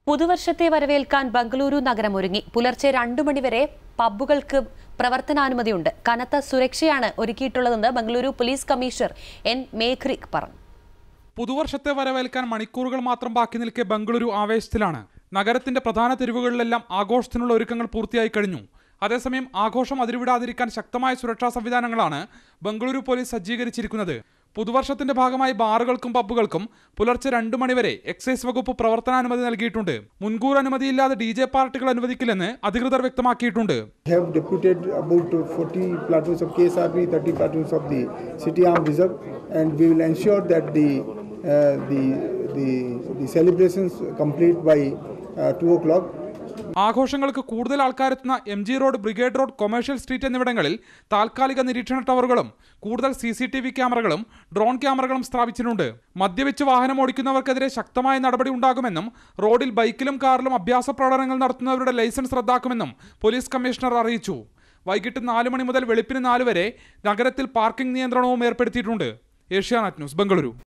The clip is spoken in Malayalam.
പുതുവർഷത്തെ വരവേൽക്കാൻ ബംഗളൂരു നഗരം ഒരുങ്ങി പുലർച്ചെ രണ്ടു മണിവരെ പബ്ബുകൾക്ക് പ്രവർത്തനാനുമതിയുണ്ട് കനത്ത സുരക്ഷയാണ് ഒരുക്കിയിട്ടുള്ളതെന്ന് Bengaluru police commissioner N Megharikh പറഞ്ഞു പുതുവർഷത്തെ വരവേൽക്കാൻ മണിക്കൂറുകൾ മാത്രം ബാക്കി നിൽക്കെ ബംഗളൂരു ആവേശത്തിലാണ് നഗരത്തിന്റെ പ്രധാന തെരുവുകളിലെല്ലാം ആഘോഷത്തിനുള്ള ഒരുക്കങ്ങൾ പൂർത്തിയായി കഴിഞ്ഞു അതേസമയം ആഘോഷം അതിരുവിടാതിരിക്കാൻ ശക്തമായ സുരക്ഷാ സംവിധാനങ്ങളാണ് ബംഗളൂരു പോലീസ് സജ്ജീകരിച്ചിരിക്കുന്നത് പുതുവർഷത്തിന്റെ ഭാഗമായി ബാറുകൾക്കും പബ്ബുകൾക്കും പുലർച്ചെ രണ്ടു മണിവരെ എക്സൈസ് വകുപ്പ് പ്രവർത്തനാനുമതി നൽകിയിട്ടുണ്ട് മുൻകൂർ അനുമതിയില്ലാതെ ഡി ജെ പാർട്ടികൾ അനുവദിക്കില്ലെന്ന് അധികൃതർ വ്യക്തമാക്കിയിട്ടുണ്ട് have deputed about 40 platoons of KSRP, 30 platoons of the City Armed Reserve, and we will ensure that the uh, the, the the celebrations complete by uh, 2 o'clock. ആഘോഷങ്ങൾക്ക് കൂടുതൽ ആൾക്കാരെത്തുന്ന M G road Brigade road commercial street എന്നിവിടങ്ങളിൽ താൽക്കാലിക നിരീക്ഷണ ടവറുകളും കൂടുതൽ സി സി ടി വി ക്യാമറകളും ഡ്രോൺ ക്യാമറകളും സ്ഥാപിച്ചിട്ടുണ്ട് മദ്യപിച്ച് വാഹനം ഓടിക്കുന്നവർക്കെതിരെ ശക്തമായ നടപടി ഉണ്ടാകുമെന്നും റോഡിൽ ബൈക്കിലും കാറിലും അഭ്യാസ പ്രകടനങ്ങൾ നടത്തുന്നവരുടെ ലൈസൻസ് റദ്ദാക്കുമെന്നും പോലീസ് കമ്മീഷണർ അറിയിച്ചു വൈകിട്ട് നാല് മണി മുതൽ വെളുപ്പിന് നാല് വരെ നഗരത്തിൽ പാർക്കിംഗ് നിയന്ത്രണവും ഏർപ്പെടുത്തിയിട്ടുണ്ട് ഏഷ്യാനെറ്റ് ന്യൂസ് ബംഗളൂരു